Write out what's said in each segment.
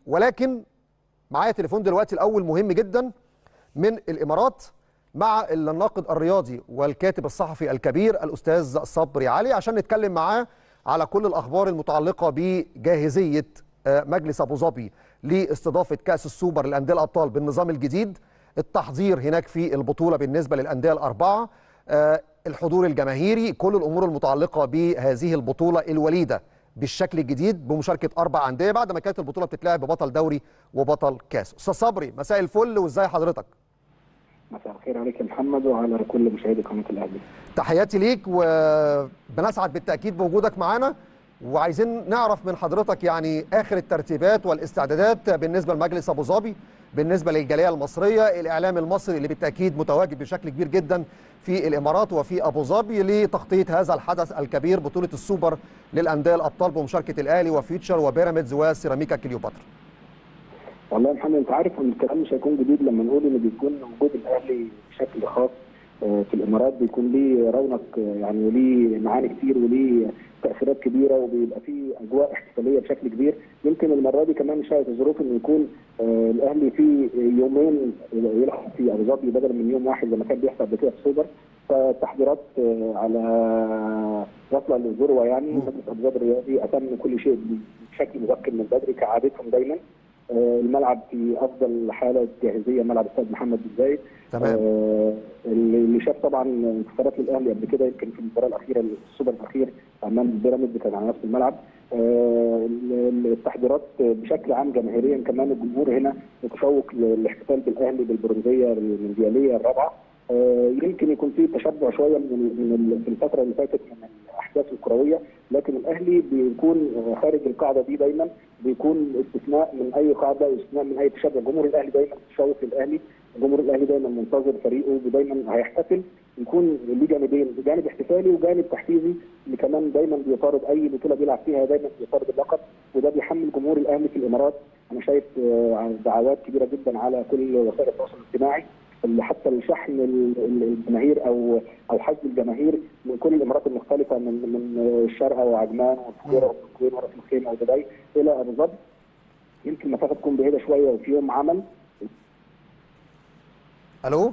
ولكن معايا تليفون دلوقتي الاول مهم جدا من الامارات مع الناقد الرياضي والكاتب الصحفي الكبير الاستاذ صبري علي عشان نتكلم معاه على كل الاخبار المتعلقه بجاهزيه مجلس ابو ظبي لاستضافه كاس السوبر للانديه الابطال بالنظام الجديد التحضير هناك في البطوله بالنسبه للانديه الاربعه الحضور الجماهيري كل الامور المتعلقه بهذه البطوله الوليده بالشكل الجديد بمشاركه اربع انديه بعد ما كانت البطوله بتتلعب ببطل دوري وبطل كاس استاذ صبري مساء الفل وازاي حضرتك مساء الخير عليك يا محمد وعلى كل مشاهدي قناه الاهلي تحياتي ليك وبنسعد بالتاكيد بوجودك معانا وعايزين نعرف من حضرتك يعني اخر الترتيبات والاستعدادات بالنسبه لمجلس ابو ظبي بالنسبه للجاليه المصريه الاعلام المصري اللي بالتاكيد متواجد بشكل كبير جدا في الامارات وفي ابو ظبي لتغطيه هذا الحدث الكبير بطوله السوبر للانديه الابطال بمشاركه الاهلي وفيوتشر وبيراميدز وسيراميكا كليوباترا والله يا محمد انت عارف ان الكلام مش هيكون جديد لما نقول ان بيكون وجود الاهلي بشكل خاص في الامارات بيكون ليه رونق يعني وليه معاني كتير وليه تاثيرات كبيره وبيبقى فيه اجواء احتفاليه بشكل كبير يمكن المره دي كمان شاهد الظروف انه يكون آه الاهلي في يومين يلعب في ابو ظبي بدل من يوم واحد زي ما كان بيحصل قبل كده في السوبر فالتحضيرات آه على وصله للذروه يعني مجلس ابو ظبي الرياضي اتم كل شيء بشكل مبكر من بدري كعادتهم دايما آه الملعب في افضل حاله جاهزيه ملعب استاد محمد بن زايد تمام آه اللي شاف طبعا انتصارات الاهلي قبل كده يمكن في المباراه الاخيره السوبر الاخير امام بيراميدز كان على نفس الملعب آه التحضيرات بشكل عام جماهيريا كمان الجمهور هنا متشوق للاحتفال بالاهلي بالبرونزيه الموندياليه الرابعه آه يمكن يكون في تشبع شويه من من في الفتره اللي فاتت من الاحداث الكرويه لكن الاهلي بيكون خارج القاعده دي دايما بيكون استثناء من اي قاعده واستثناء من اي تشبع جمهور الاهلي دايما متشوق للاهلي جمهور الاهلي دايما منتظر فريقه ودايما هيحتفل يكون ليه جانبين جانب احتفالي وجانب تحفيزي اللي كمان دايما بيطارد اي بطوله بيلعب فيها دايما بيطارد اللقب وده بيحمل جمهور الاهلي في الامارات انا شايف دعوات كبيره جدا على كل وسائل التواصل الاجتماعي اللي حتى الشحن الجماهير او او حشد الجماهير من كل الامارات المختلفه من من الشارقه وعجمان والفجيره والكوين وراس الخيمه ودبي الى ابو ظبي يمكن المسافه تكون بعيده شويه وفي يوم عمل الو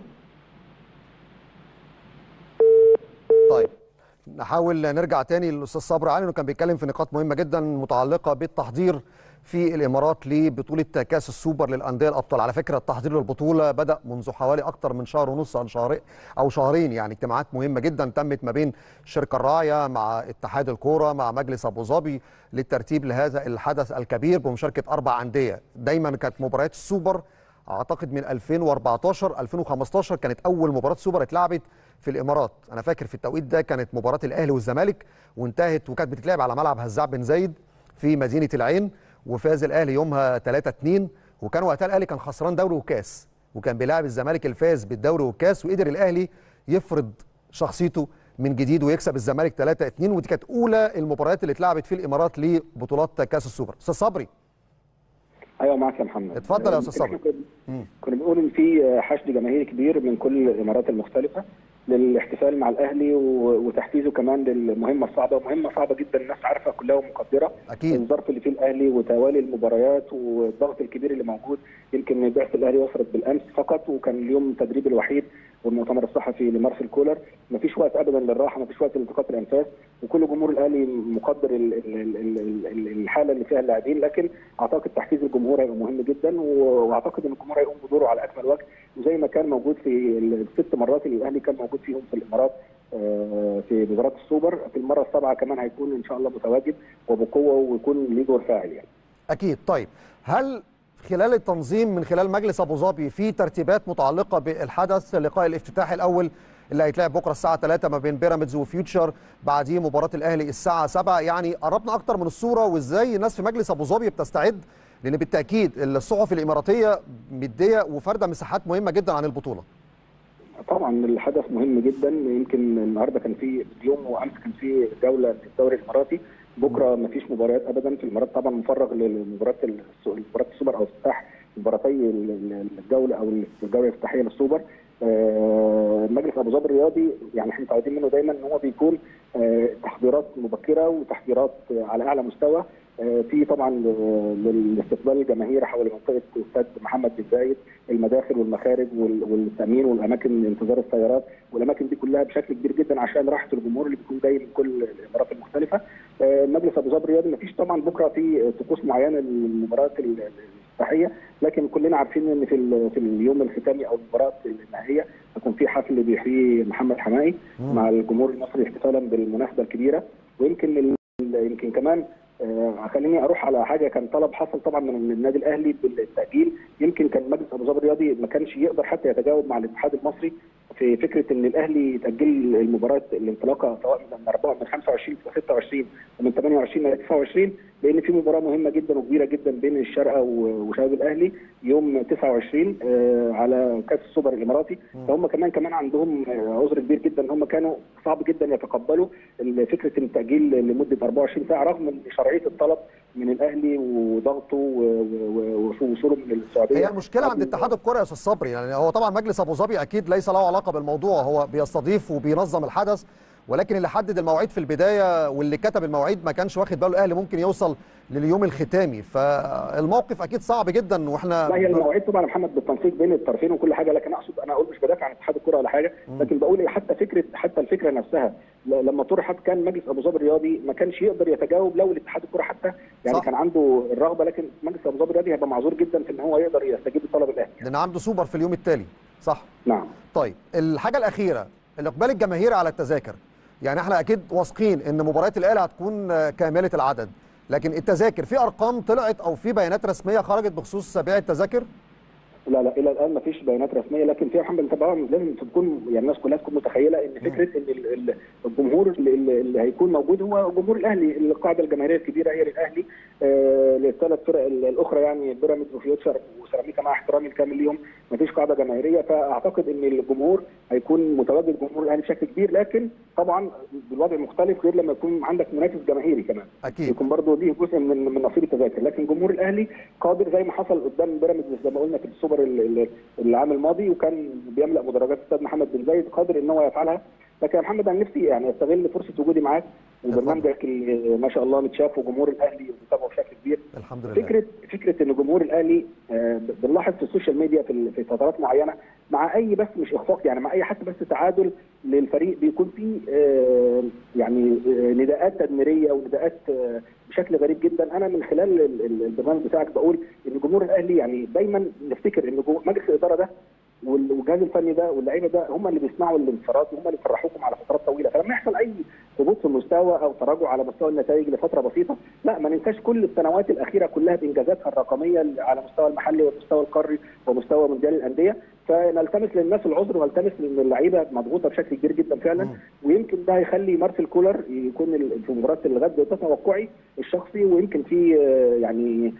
طيب نحاول نرجع تاني للاستاذ صبري علي انه كان بيتكلم في نقاط مهمه جدا متعلقه بالتحضير في الامارات لبطوله كاس السوبر للانديه الابطال على فكره التحضير للبطوله بدا منذ حوالي اكثر من شهر ونص او شهرين او شهرين يعني اجتماعات مهمه جدا تمت ما بين الشركه الراعيه مع اتحاد الكوره مع مجلس ابو ظبي للترتيب لهذا الحدث الكبير بمشاركه اربع انديه دايما كانت مباريات السوبر اعتقد من 2014 2015 كانت اول مباراه سوبر اتلعبت في الامارات انا فاكر في التوقيت ده كانت مباراه الاهلي والزمالك وانتهت وكانت بتتلعب على ملعب هزاع بن زايد في مدينه العين وفاز الاهلي يومها 3 2 وكان وقتها الاهلي كان خسران دوري وكاس وكان بيلاعب الزمالك الفاز بالدوري والكاس وقدر الاهلي يفرض شخصيته من جديد ويكسب الزمالك 3 2 ودي كانت اولى المباريات اللي اتلعبت في الامارات لبطولات كاس السوبر استاذ صبري ايوه معاك يا محمد اتفضل يا استاذ صبري كنا بنقول ان في حشد جماهيري كبير من كل الامارات المختلفه للاحتفال مع الاهلي وتحفيزه كمان للمهمه الصعبه ومهمه صعبه جدا الناس عارفه كلها ومقدره اكيد الظرف اللي فيه الاهلي وتوالي المباريات والضغط الكبير اللي موجود يمكن بعثه الاهلي وصلت بالامس فقط وكان اليوم التدريب الوحيد والمؤتمر الصحفي لمارسيل كولر ما فيش وقت ابدا للراحه ما فيش وقت لالتقاط الانفاس وكل جمهور الاهلي مقدر الحاله اللي فيها اللاعبين لكن اعتقد تحفيز الجمهور هيبقى مهم جدا واعتقد ان الجمهور هيقوم بدوره على اكمل وجه وزي ما كان موجود في الست مرات اللي الاهلي كان موجود فيهم في الامارات في مباراه السوبر في المره السابعه كمان هيكون ان شاء الله متواجد وبقوه ويكون ليه دور فاعل يعني. اكيد طيب هل خلال التنظيم من خلال مجلس ابو ظبي في ترتيبات متعلقه بالحدث اللقاء الافتتاحي الاول اللي هيتلعب بكره الساعه 3 ما بين بيراميدز وفيوتشر بعديه مباراه الاهلي الساعه 7 يعني قربنا اكتر من الصوره وازاي الناس في مجلس ابو ظبي بتستعد لان بالتاكيد الصحف الاماراتيه مديه وفارده مساحات مهمه جدا عن البطوله. طبعا الحدث مهم جدا يمكن النهارده كان في اليوم وامس كان في جوله في الدوري الاماراتي بكره ما فيش مباريات ابدا في الامارات طبعا مفرغ لمباراه مباراه السوبر او افتتاح مباراتي الجوله او الجوله الافتتاحيه للسوبر مجلس ابو ظبي الرياضي يعني احنا متعودين منه دايما ان هو بيكون تحضيرات مبكره وتحضيرات على اعلى مستوى في طبعا الاستقبال الجماهير حول منطقه استاد محمد بن زايد المداخل والمخارج والتامين والاماكن انتظار السيارات والاماكن دي كلها بشكل كبير جدا عشان راحه الجمهور اللي بيكون جاي من كل الامارات المختلفه مجلس ابو ظبي الرياضي ما فيش طبعا بكره في طقوس معينه للمباريات الافتتاحيه لكن كلنا عارفين ان في في اليوم الختامي او المباراه النهائيه هيكون في حفل بيحييه محمد حمائي مع الجمهور المصري احتفالا بالمناسبه الكبيره ويمكن يمكن كمان آه خليني اروح على حاجه كان طلب حصل طبعا من النادي الاهلي بالتاجيل يمكن كان مجلس ابو ظبي الرياضي ما كانش يقدر حتى يتجاوب مع الاتحاد المصري في فكره ان الاهلي يتاجل المباراه الانطلاقه سواء من 4 من 25 ل 26 ومن 28 ل 29 لان في مباراه مهمه جدا وكبيره جدا بين الشارقه وشباب الاهلي يوم 29 آه على كاس السوبر الاماراتي فهم كمان كمان عندهم عذر كبير جدا ان هم كانوا صعب جدا يتقبلوا فكره التاجيل لمده 24 ساعه رغم شرعيه الطلب من الاهلي وضغطه ووصوله من السعوديه هي المشكله عند اتحاد الكره يا استاذ صبري يعني هو طبعا مجلس ابو ظبي اكيد ليس له علاقه بالموضوع هو بيستضيف وبينظم الحدث ولكن اللي حدد المواعيد في البدايه واللي كتب المواعيد ما كانش واخد باله الاهلي ممكن يوصل لليوم الختامي فالموقف اكيد صعب جدا واحنا لا هي المواعيد طبعا يا محمد بالتنسيق بين الطرفين وكل حاجه لكن اقصد انا اقول مش بدافع عن اتحاد الكره ولا حاجه لكن بقول حتى فكره حتى الفكره نفسها لما طرحت كان مجلس ابو ظبي الرياضي ما كانش يقدر يتجاوب لو الاتحاد الكره حتى يعني صح. كان عنده الرغبه لكن مجلس ابو ظبي الرياضي هيبقى معذور جدا في ان هو يقدر يستجيب لطلب الاهلي لان عنده سوبر في اليوم التالي صح نعم طيب الحاجه الاخيره الاقبال الجماهيري على التذاكر يعني احنا اكيد واثقين ان مباريات الاهلي هتكون كامله العدد لكن التذاكر في ارقام طلعت او في بيانات رسميه خرجت بخصوص بيع التذاكر لا لا الى الان ما فيش بيانات رسميه لكن في محمد طبعا لازم تكون يعني الناس كلها تكون متخيله ان فكره ان الجمهور اللي, اللي هيكون موجود هو جمهور الاهلي القاعده الجماهيريه الكبيره هي للاهلي آه للثلاث فرق الاخرى يعني بيراميدز وفيوتشر وسيراميكا مع احترامي الكامل ليهم ما فيش قاعده جماهيريه فاعتقد ان الجمهور هيكون متواجد جمهور الاهلي بشكل كبير لكن طبعا بالوضع مختلف غير لما يكون عندك منافس جماهيري كمان اكيد يكون برضه دي جزء من من نصيب التذاكر لكن جمهور الاهلي قادر زي ما حصل قدام بيراميدز زي ما قلنا في السوبر العام الماضي وكان بيملا مدرجات استاد محمد بن زايد قادر ان هو يفعلها لكن يا محمد انا نفسي يعني استغل فرصه وجودي معاك وبرنامجك اللي ما شاء الله متشاف وجمهور الاهلي ومتابعه بشكل كبير الحمد لله فكره فكره ان جمهور الاهلي بنلاحظ في السوشيال ميديا في في فترات معينه مع اي بس مش اخفاق يعني مع اي حتى بس تعادل للفريق بيكون في يعني نداءات تدميريه ونداءات بشكل غريب جدا انا من خلال البرنامج بتاعك بقول ان جمهور الاهلي يعني دايما نفتكر ان مجلس الاداره ده والجهاز الفني ده واللعيبه ده هم اللي بيصنعوا الانتصارات وهم اللي بيفرحوكم على فترات طويله فلما يحصل اي هبوط في المستوى او تراجع على مستوى النتائج لفتره بسيطه لا ما ننساش كل السنوات الاخيره كلها بانجازاتها الرقميه على مستوى المحلي والمستوى القاري ومستوى مونديال الانديه فنلتمس للناس العذر ونلتمس ان اللعيبه مضغوطه بشكل كبير جدا فعلا ويمكن ده هيخلي مارسيل كولر يكون في مباراه الغد ده توقعي الشخصي ويمكن في يعني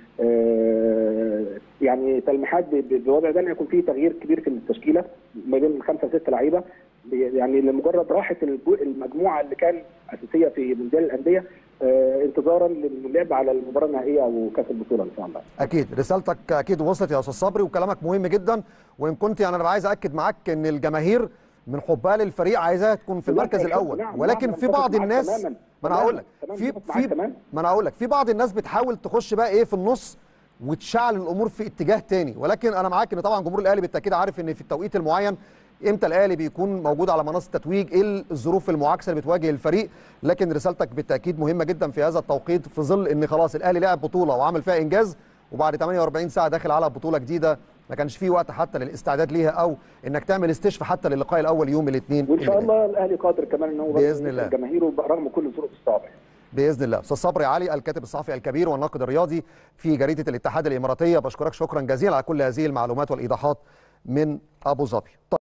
يعني تلميحات بوضع ده ان يكون في تغيير كبير في التشكيله ما بين خمسه ست لعيبه يعني لمجرد راحه المجموعه اللي كان اساسيه في مونديال الانديه انتظارا للعب على المباراه النهائيه او كاس البطوله ان شاء الله. اكيد رسالتك اكيد وصلت يا استاذ صبري وكلامك مهم جدا وان كنت يعني انا عايز اكد معاك ان الجماهير من حبها للفريق عايزاها تكون في المركز الاول نعم ولكن نعم في بعض الناس تماماً. ما انا هقول لك تمام في متفق معاك في تمام. ما انا هقول لك في بعض الناس بتحاول تخش بقى ايه في النص وتشعل الامور في اتجاه تاني ولكن انا معاك ان طبعا جمهور الاهلي بالتاكيد عارف ان في التوقيت المعين امتى الاهلي بيكون موجود على منصه التتويج ايه الظروف المعاكسه اللي بتواجه الفريق لكن رسالتك بالتاكيد مهمه جدا في هذا التوقيت في ظل ان خلاص الاهلي لعب بطوله وعمل فيها انجاز وبعد 48 ساعه داخل على بطوله جديده ما كانش في وقت حتى للاستعداد ليها او انك تعمل استشفاء حتى للقاء الاول يوم الاثنين وان شاء الله الاهلي قادر كمان ان هو برضه بإذن الله. جماهيره رغم كل الظروف الصعبه باذن الله استاذ صبري علي الكاتب الصحفي الكبير والناقد الرياضي في جريده الاتحاد الاماراتيه بشكرك شكرا جزيلا على كل هذه المعلومات والايضاحات من ابو ظبي